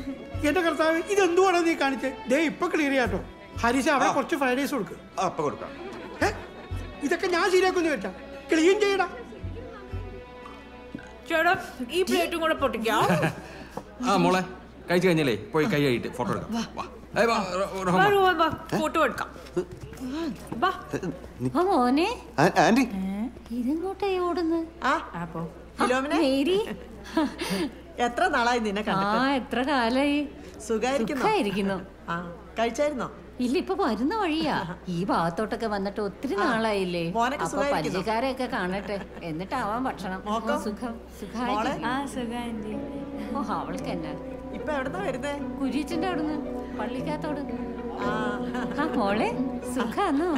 എന്റെ കർത്താവ് ഇതെന്തുവാണോ നീ കാണിച്ചത് ദേ ഇപ്പൊ ക്ലിയർ ചെയ്യാട്ടോ ഹരീഷ അവിടെ കുറച്ച് ഫ്രൈഡേസ് കൊടുക്ക് അപ്പൊ കൊടുക്കാം ഏ? ഇതൊക്കെ ഞാൻ ശരിയാക്കുന്നു വെച്ചാ ക്ലീൻ ചെയ്യടാ ചേട്ടാ ഈ പ്ലേറ്റും കൂടെ പൊട്ടിക്കാം ആ മോളെ കഴിച്ചു കഴിഞ്ഞാലേ പോയി കൈ കഴിയിട്ട് ഫോട്ടോ എടുക്കാം വാ. ഏയ് വാ, റോ- റോഹമ്മ. വാ, റോഹൻ, വാ, ഫോട്ടോ എടുക്കാം വാ ആ മോനെ ആന്റി ഇതെങ്ങോട്ടേ ഓടുന്നു ആ അപ്പോ ഫിലോമിനെ മേരി എത്ര നാളായി നിന്നെ ആ കണ്ടിട്ട് എത്ര കാലായി സുഖായിരിക്കുന്നോ സുഖായിരിക്കുന്നു ആ കഴിച്ചായിരുന്നോ ഇല്ല ഇപ്പൊ വരുന്ന വഴിയാ ഈ ഭാഗത്തോട്ടൊക്കെ വന്നിട്ട് ഒത്തിരി നാളായില്ലേ മോനൊക്കെ അപ്പൊ സുഖായിരിക്കുന്നോ? പരിചയക്കാരെയൊക്കെ കാണട്ടെ എന്നിട്ടാവാൻ ഭക്ഷണം മോക്കോ? സുഖം മോളെ? സുഖമായിട്ട് ആ സുഖാന്റി ഓ അവൾക്ക് എന്നാ ഇപ്പൊ എവിടുന്നാ വരുന്നേ കുരിയച്ചന്റെ അവിടുന്ന് പള്ളിക്കകത്തോട് ആ ആ മോളെ സുഖാന്നോ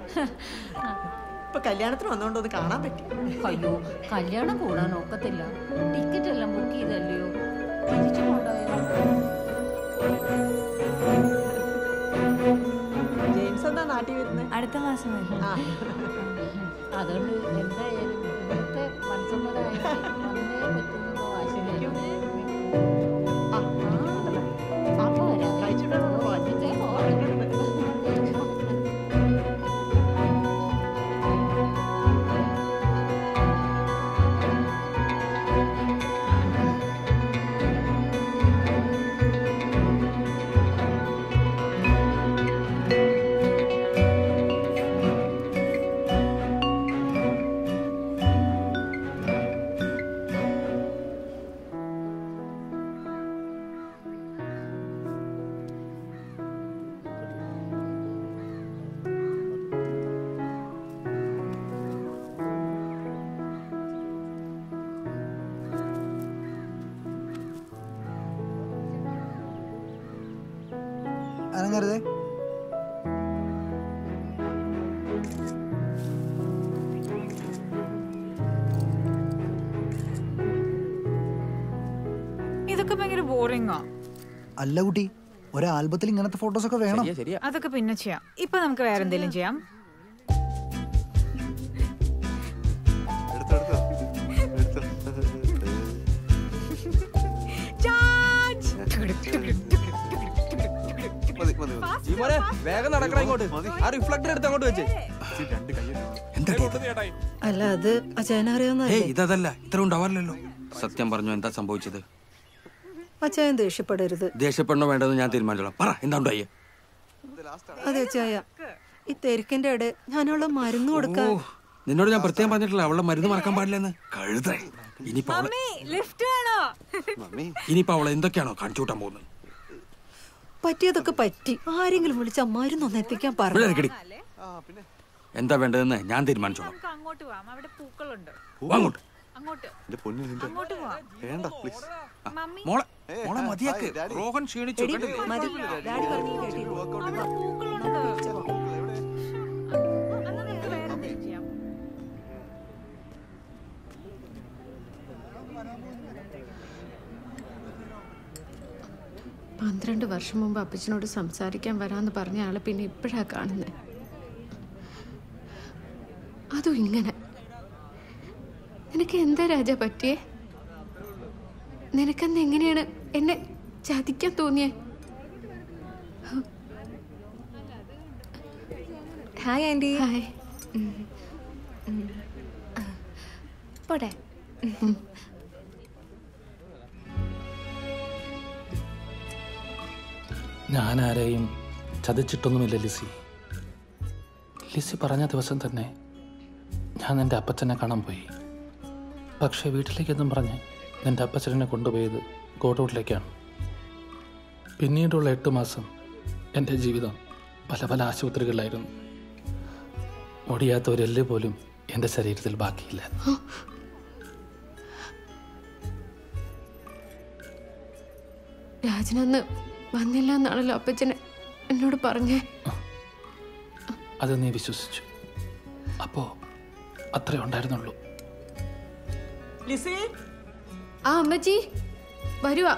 ഇപ്പൊ കല്യാണത്തിന് വന്നോണ്ട് ഒന്ന് കാണാൻ പറ്റി അയ്യോ കല്യാണം കൂടാൻ ഒക്കത്തില്ല ടിക്കറ്റ് എല്ലാം ബുക്ക് ചെയ്തല്ലയോ തിരിച്ചു കൊണ്ടുപോയോ ജെയിംസ് എന്നാ നാട്ടിൽ വരുന്നേ അടുത്ത മാസം വരും ആ അതുകൊണ്ട് എന്തായാലും ഇവിടുത്തെ മനസ്സമ്മതമായിട്ട് വന്നേ പറ്റുന്നുള്ള വാശിയിലായിരുന്നു. ആ, ആ, അപ്പൊ വരാം. കഴിച്ചിട്ടാണോ ഓ, ഒറ്റയ്ക്കേ പോവാം. അനങ്ങരുതേ ഇതൊക്കെ ഭയങ്കര ബോറിംഗാ അല്ല കുട്ടി ഒരു ആൽബത്തിൽ ഇങ്ങനത്തെ ഫോട്ടോസ് ഒക്കെ വേണം ശരിയാ ശരിയാ അതൊക്കെ പിന്നെ ചെയ്യാം ഇപ്പൊ നമുക്ക് വേറെ എന്തെങ്കിലും ചെയ്യാം ചാർജ്! മതി മതി മതി ഈ മോനെ വേഗം നടക്കണം ഇങ്ങോട്ട് ആ റിഫ്ലക്ടർ എടുത്ത് അങ്ങോട്ട് വെച്ച് അല്ല അത് അച്ഛനെ അറിയാവുന്നതല്ലേ ഏയ് ഇതല്ല ഇത്ര ഉണ്ടാവാറില്ലല്ലോ സത്യം പറഞ്ഞു എന്താ സംഭവിച്ചത് അച്ഛൻ ദേഷ്യപ്പെടരുത് ദേഷ്യപ്പെടണോ വേണ്ടതെന്ന് ഞാൻ തീരുമാനിച്ചോളാം പറ എന്താ ഉണ്ടായി അതെ അച്ചായ ഈ തിരക്കിന്റെ ഇടെ ഞാനുള്ള മരുന്ന് കൊടുക്കാൻ ഓ നിന്നോട് ഞാൻ പ്രത്യേകം പറഞ്ഞിട്ടില്ല അവളുടെ മരുന്ന് മറക്കാൻ പാടില്ലെന്ന് കഴുതേ ഇനിയിപ്പോ അവളെ മമ്മി ലിഫ്റ്റ് വേണോ മമ്മി ഇനിയിപ്പോ അവളെ എന്തൊക്കെയാണോ കാണിച്ചു കൂട്ടാൻ പോകുന്നത് പറ്റിയതൊക്കെ പറ്റി ആരെങ്കിലും വിളിച്ച മരുന്നൊന്ന് എത്തിക്കാൻ ഇവിടെ പറഞ്ഞു നിൽക്കടി. എന്താ വേണ്ടതെന്ന് ഞാൻ തീരുമാനിച്ചോളാം നമുക്ക് അങ്ങോട്ട് പോവാം അവിടെ പൂക്കളുണ്ട് വാ അങ്ങോട്ട് അങ്ങോട്ട് എന്റെ പൊന്നു നിന്റെ അങ്ങോട്ട് പോവാം വേണ്ട പ്ലീസ് മമ്മി മോളെ മോളെ ഹായ്, മതിയാക്ക് ഡാഡി. റോഹൻ ക്ഷീണിച്ചു എടി, കേട്ടില്ലേ? മതി ഡാഡി പറഞ്ഞു കേട്ടില്ലേ? അവിടെ പൂക്കളുണ്ട് എന്നാ നമുക്ക് വേറെ എന്തെങ്കിലും ചെയ്യാം പന്ത്രണ്ട് വർഷം മുമ്പ് അപ്പച്ചനോട് സംസാരിക്കാൻ വരാമെന്ന് പറഞ്ഞ ആളെ പിന്നെ ഇപ്പോഴാ കാണുന്നത് അതും ഇങ്ങനെ നിനക്ക് എന്താ രാജ പറ്റിയേ നിനക്കെന്ന് എങ്ങനെയാണ് എന്നെ ചതിക്കാൻ തോന്നിയേ ഹായ് ആന്റി ഹായ് പോട്ടെ ഞാൻ ആരെയും ചതിച്ചിട്ടൊന്നുമില്ല ലിസി ലിസി പറഞ്ഞ ദിവസം തന്നെ ഞാൻ എൻ്റെ അപ്പച്ചനെ കാണാൻ പോയി പക്ഷേ വീട്ടിലേക്കെന്നും പറഞ്ഞ് എൻ്റെ അപ്പച്ചനെ കൊണ്ടുപോയത് ഗോഡൌട്ടിലേക്കാണ് പിന്നീടുള്ള എട്ട് മാസം എൻ്റെ ജീവിതം പല പല ആശുപത്രികളിലായിരുന്നു ഒടിയാത്ത ഒരു എല്ല് പോലും എൻ്റെ ശരീരത്തിൽ ബാക്കിയില്ല രാജനന്ന് വന്നില്ല എന്നാണല്ലോ അപ്പച്ചനെ എന്നോട് പറഞ്ഞേ അത് നീ വിശ്വസിച്ചു അപ്പോൾ അത്രേ ഉണ്ടായിരുന്നുള്ളൂ ലിസി ആ അമ്മച്ചി വരുവാ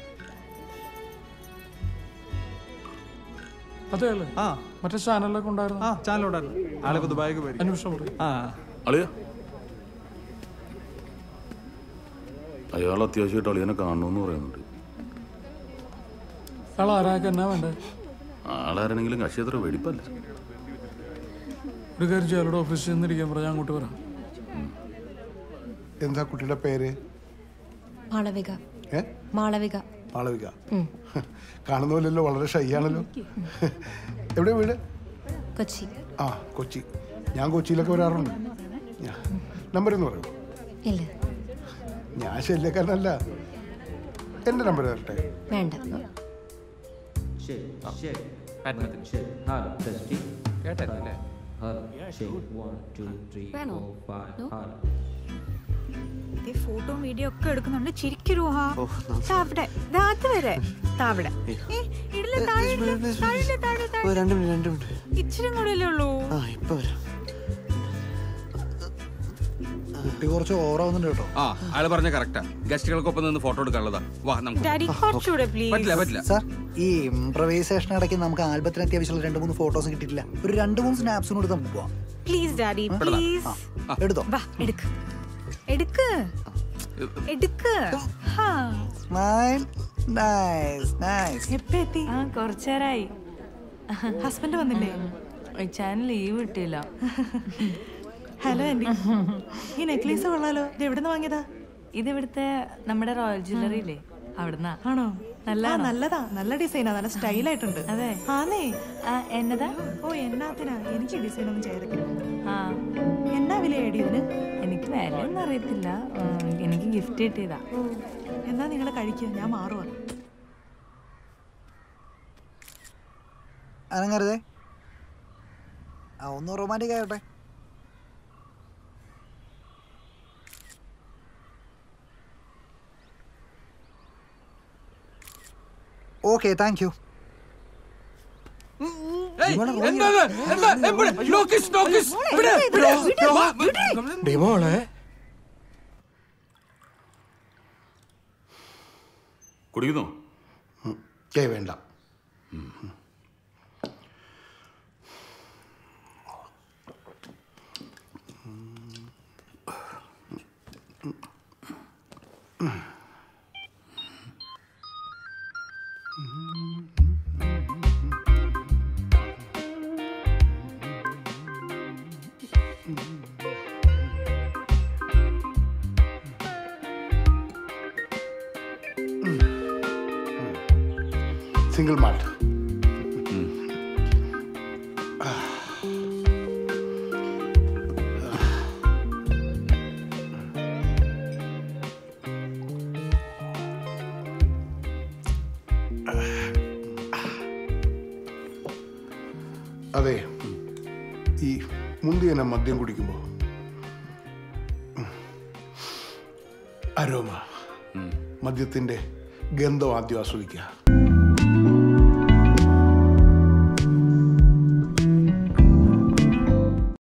അതെ അല്ലേ ആ മറ്റേ ചാനലിലൊക്കെ ഉണ്ടായിരുന്നു ആ ചാനലുണ്ടായിരുന്നു ആളൊക്കെ ദുബായിക്ക് പോയി അന്വേഷണം പറയും ആ അളിയ അയാൾ അത്യാവശ്യമായിട്ട് അളിയനെ കാണണമെന്ന് പറയുന്നുണ്ട് അയാൾ ആരാക്കെ എന്നാ വേണ്ടേ ആളാരെങ്കിലും കക്ഷി അത്ര വെടിപ്പല്ല ഒരു കാര്യം ചെയ്യാലോടെ ഓഫീസിൽ ചെന്നിരിക്കാൻ പറഞ്ഞാൽ അങ്ങോട്ട് വരാം എന്താ കുട്ടിയുടെ പേര് മാളവിക ഏ മാളവിക മാളവിക ഉം. കാണുന്ന പോലെയല്ലോ വളരെ ഷൈ ആണല്ലോ എവിടെയാ വീട് കൊച്ചി ആ കൊച്ചി ഞാൻ കൊച്ചിയിലൊക്കെ വരാറുണ്ട് നമ്പർ എന്ന് പറയൂ ഇല്ല ഞാൻ ശല്യക്കാരനല്ല എൻ്റെ നമ്പർ തരട്ടെ വേണ്ട വേണോ ഫോട്ടോ വീഡിയോ ഒക്കെ എടുക്കുന്നുണ്ട് ചിരിക്കൂ ഹാ ദാ അവിടെ ദാ അത് വരെ ദാ അവിടെ ഏ, ഇടില്ല, താഴെ ഇടില്ല, താഴെ ഇല്ല, താഴെ, താഴെ. രണ്ട് മിനിറ്റ് രണ്ട് മിനിറ്റ് ഇച്ചിരി കൂടെ അല്ലേ ഉള്ളൂ ആ ഇപ്പൊ വരാം കുട്ടി കുറച്ച് ഓവറാവുന്നുണ്ട് കേട്ടോ ആ അയാൾ പറഞ്ഞ കറക്റ്റാ ഗസ്റ്റുകൾക്കൊപ്പം നിന്ന് ഫോട്ടോ എടുക്കാനുള്ളതാ വാ നമുക്ക് ഡാഡി കുറച്ചുകൂടെ പ്ലീസ് പറ്റില്ല പറ്റില്ല സാർ ഈ ഇംപ്രവൈസേഷൻ ഇടയ്ക്ക് നമുക്ക് ആൽബത്തിന് അത്യാവശ്യമുള്ള രണ്ട് മൂന്ന് ഫോട്ടോസ് കിട്ടിയിട്ടില്ല ഒരു രണ്ട് മൂന്ന് സ്നാപ്സും കൂടി നമുക്ക് പോവാം പ്ലീസ് ഡാഡി പ്ലീസ് എടുത്തോ വാ എടുക്ക് എടുക്ക് എടുക്ക് ഹാ സ്മൈൽ നൈസ് നൈസ് എപ്പ എത്തി ആ കുറച്ചേരായി ഹസ്ബൻഡ് വന്നില്ലേ ചാനൽ ലീവ് കിട്ടിയില്ല ഹലോ ആൻറ്റി ഈ നെക്ലേസ് കൊള്ളാലോ ഇത് എവിടെ നിന്ന് വാങ്ങിയതാ ഇത് ഇവിടുത്തെ നമ്മുടെ റോയൽ ജ്വല്ലറി ഇല്ലേ അവിടുന്നാ ആണോ നല്ലതാണോ? ആ, നല്ലതാ നല്ല ഡിസൈനാ നല്ല സ്റ്റൈലായിട്ടുണ്ട് അതെ ആന്നേ ആ എന്നതാ ഓ എന്നാത്തിനാ എനിക്ക് ഡിസൈൻ ഒന്നും ചേർക്കില്ല ആ എന്നാ വില ഏടി ഇതിന് എനിക്ക് വിലയൊന്നും അറിയത്തില്ല ഉം, എനിക്ക് ഗിഫ്റ്റ് കിട്ടിയതാ ഓ എന്നാ നിങ്ങൾ കഴിക്കുക ഞാൻ മാറുവാ അനങ്ങരുതേ ആ ഒന്ന് റൊമാൻറ്റിക് ആയോട്ടെ ഓക്കെ താങ്ക് യു ഡിമോളെ കുടിക്കുന്നോ ഏ വേണ്ട സിംഗിൾ മാൾട്ട് അതെ ഈ മുന്തിയന മദ്യം കുടിക്കുമ്പോൾ അരോമ മദ്യത്തിന്റെ ഗന്ധം ആദ്യം ആസ്വദിക്കുക